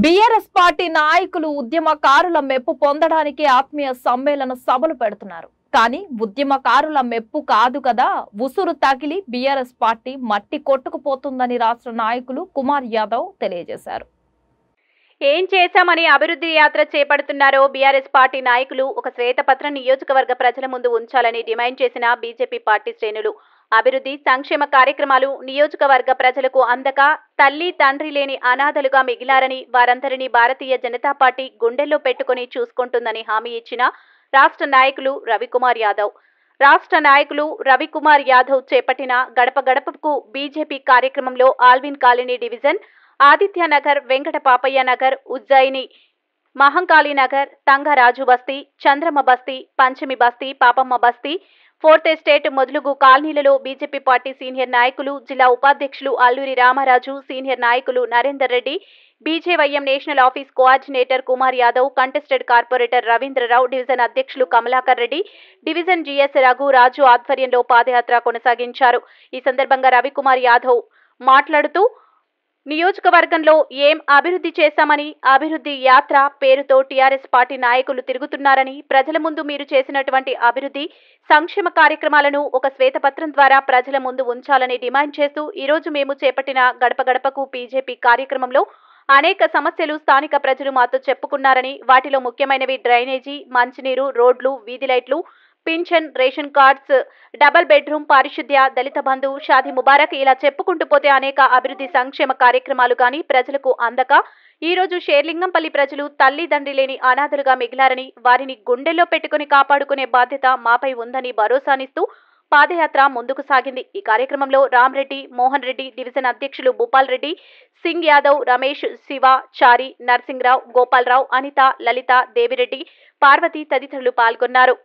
BRS party నాయకులు ఉద్యమకారుల మెప్పు పొందడానికి ఆత్మీయ సమ్మేళన సభలు పెడుతున్నారు కానీ ఉద్యమకారుల మెప్పు కాదు కదా ఉసురు తగిలి బీఆర్ఎస్ పార్టీ మట్టి కొట్టుకుపోతుందని రాష్ట్ర నాయకులు కుమార్ యాదవ్ తెలియజేశారు ఏం చేశామని అభివృద్ధి యాత్ర చేపడుతున్నారో బీఆర్ఎస్ పార్టీ నాయకులు ఒక శ్వేతపత్రం నియోజకవర్గ ప్రజల ముందు ఉంచాలని డిమాండ్ చేసిన బీజేపీ పార్టీ శ్రేణులు అభివృద్ధి సంక్షేమ కార్యక్రమాలు నియోజకవర్గ ప్రజలకు అందక తల్లి తండ్రి లేని అనాథలుగా మిగిలారని వారందరినీ భారతీయ జనతా పార్టీ గుండెల్లో పెట్టుకుని చూసుకుంటుందని హామీ ఇచ్చిన రాష్ట్ర నాయకులు రవికుమార్ యాదవ్ రాష్ట్ర నాయకులు రవికుమార్ యాదవ్ చేపట్టిన గడప గడపకు బీజేపీ కార్యక్రమంలో Allwyn colony division Adityanagar Venkata Papaiah Nagar Ujjaini Mahankali Nagar Thangaraju Basti Chandrama Basti Panchami Basti Papamma Basti fourth estate మొదలుగు కాలనీలలో బీజేపీ పార్టీ సీనియర్ నాయకులు జిల్లా ఉపాధ్యక్షులు అల్లూరి రామరాజు సీనియర్ నాయకులు Narender Reddy BJYM national office coordinator Kumar Yadav contested corporator Ravindrarao division అధ్యక్షులు కమలాకర్ రెడ్డి డివిజన్ జీఎస్ రఘు రాజు ఆధ్వర్యంలో పాదయాత్ర కొనసాగించారు ఈ సందర్భంగా రవికుమార్ యాదవ్ మాట్లాడుతూ నియోజకవర్గంలో ఏం అభివృద్ధి చేశామని అభివృద్ధి యాత్ర పేరుతో టీఆర్ఎస్ పార్టీ నాయకులు తిరుగుతున్నారని ప్రజల ముందు మీరు చేసినటువంటి అభివృద్ధి సంక్షేమ కార్యక్రమాలను ఒక శ్వేతపత్రం ద్వారా ప్రజల ముందు ఉంచాలని డిమాండ్ చేస్తూ ఈ రోజు మేము చేపట్టిన గడప గడపకు బీజేపీ కార్యక్రమంలో అనేక సమస్యలు స్థానిక ప్రజలు మాతో చెప్పుకున్నారని వాటిలో ముఖ్యమైనవి డ్రైనేజీ మంచినీరు రోడ్లు వీధి లైట్లు పింఛన్ రేషన్ కార్డ్స్ డబల్ బెడ్రూమ్ పారిశుద్ధ్య దళిత బంధు షాది ముబారక్ ఇలా చెప్పుకుంటూ పోతే అనేక అభివృద్ధి సంక్షేమ కార్యక్రమాలు కానీ ప్రజలకు అందక ఈ రోజు షేర్లింగంపల్లి ప్రజలు తల్లిదండ్రి లేని అనాథలుగా మిగిలారని వారిని గుండెల్లో పెట్టుకుని కాపాడుకునే బాధ్యత మాపై ఉందని భరోసానిస్తూ పాదయాత్ర ముందుకు సాగింది ఈ కార్యక్రమంలో రామ్రెడ్డి మోహన్ రెడ్డి డివిజన్ అధ్యక్షులు భూపాల్ రెడ్డి సింగ్ యాదవ్ రమేష్ శివ చారి నర్సింగ్రావు గోపాలరావు అనిత లలిత దేవిరెడ్డి పార్వతి తదితరులు పాల్గొన్నారు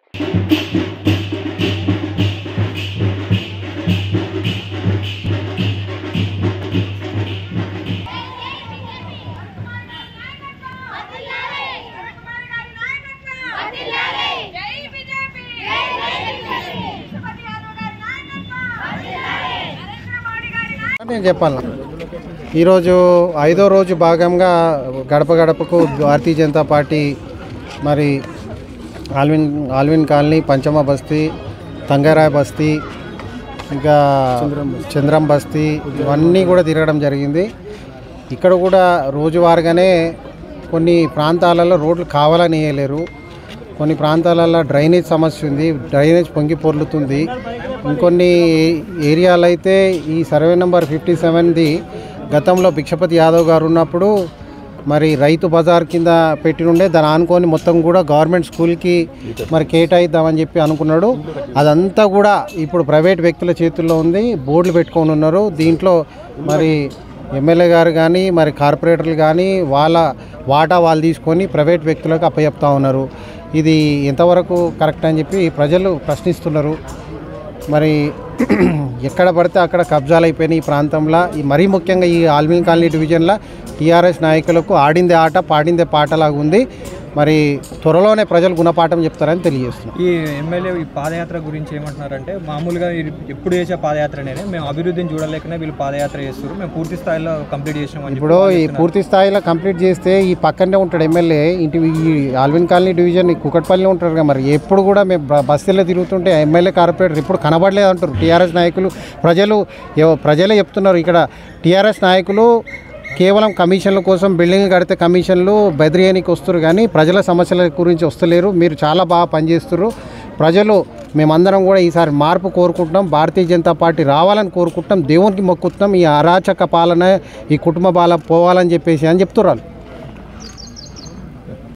నేను చెప్పాలి ఈరోజు ఐదో రోజు భాగంగా గడప గడపకు భారతీయ జనతా పార్టీ మరి ఆల్విన్ ఆల్విన్ కాలనీ పంచమ బస్తీ తంగారాయ బస్తీ ఇంకా చంద్రం బస్తీ ఇవన్నీ కూడా తిరగడం జరిగింది ఇక్కడ కూడా రోజువారుగానే కొన్ని ప్రాంతాలలో రోడ్లు కావాలని వేయలేరు కొన్ని ప్రాంతాలలో డ్రైనేజ్ సమస్య ఉంది డ్రైనేజ్ పొంగి పొర్లుతుంది ఇంకొన్ని ఏరియాలు అయితే ఈ సర్వే నెంబర్ ఫిఫ్టీ సెవెన్ది గతంలో భిక్షపతి యాదవ్ గారు ఉన్నప్పుడు మరి రైతు బజార్ కింద పెట్టినుండే దాన్ని ఆనుకొని మొత్తం కూడా గవర్నమెంట్ స్కూల్కి మరి కేటాయిద్దామని చెప్పి అనుకున్నాడు అదంతా కూడా ఇప్పుడు ప్రైవేట్ వ్యక్తుల చేతుల్లో ఉంది బోర్డులు పెట్టుకొని ఉన్నారు దీంట్లో మరి ఎమ్మెల్యే గారు కానీ మరి కార్పొరేటర్లు కానీ వాళ్ళ వాటా వాళ్ళు తీసుకొని ప్రైవేట్ వ్యక్తులకు అప్పచెప్తా ఉన్నారు ఇది ఎంతవరకు కరెక్ట్ అని చెప్పి ప్రజలు ప్రశ్నిస్తున్నారు మరి ఎక్కడ పడితే అక్కడ కబ్జాలు అయిపోయినాయి ఈ ప్రాంతంలో ఈ మరీ ముఖ్యంగా ఈ ఆల్మీన్ కాలనీ డివిజన్లో టీఆర్ఎస్ నాయకులకు ఆడిందే ఆట పాడిందే పాటలాగా ఉంది మరి త్వరలోనే ప్రజలు గుణపాఠం చెప్తారని తెలియజేస్తున్నాం ఈ ఎమ్మెల్యే ఈ పాదయాత్ర గురించి ఏమంటున్నారంటే మామూలుగా ఇది ఎప్పుడు చేసే పాదయాత్రనే మేము అభివృద్ధిని చూడలేకనే వీళ్ళు పాదయాత్ర చేస్తారు మేము పూర్తి స్థాయిలో కంప్లీట్ చేసామని చెప్పి ఇప్పుడు వాళ్ళు ఈ చెప్తున్నారు. పూర్తి స్థాయిలో కంప్లీట్ చేస్తే ఈ పక్కనే ఉంటాడు ఎమ్మెల్యే ఇంటి ఈ ఆల్విన్ కాలనీ డివిజన్ ఈ కుకట్పల్లిలో ఉంటారు కదా మరి ఎప్పుడు కూడా మేము బ- బస్తీలో తిరుగుతుంటే ఎమ్మెల్యే కార్పొరేటర్ ఇప్పుడు కనబడలేదు అంటారు టీఆర్ఎస్ నాయకులు ప్రజలు ఎవ- ప్రజలే చెప్తున్నారు ఇక్కడ టీఆర్ఎస్ నాయకులు కేవలం కమిషన్ల కోసం బిల్డింగ్లు కడితే కమిషన్లు బెదిరియనికి వస్తారు కానీ ప్రజల సమస్యల గురించి వస్తలేరు మీరు చాలా బాగా పనిచేస్తున్నారు ప్రజలు మేమందరం కూడా ఈసారి మార్పు కోరుకుంటున్నాం భారతీయ జనతా పార్టీ రావాలని కోరుకుంటున్నాం దేవునికి మొక్కుతున్నాం ఈ అరాచక పాలన ఈ కుటుంబ బాల పోవాలని చెప్పేసి అని చెప్తున్నారు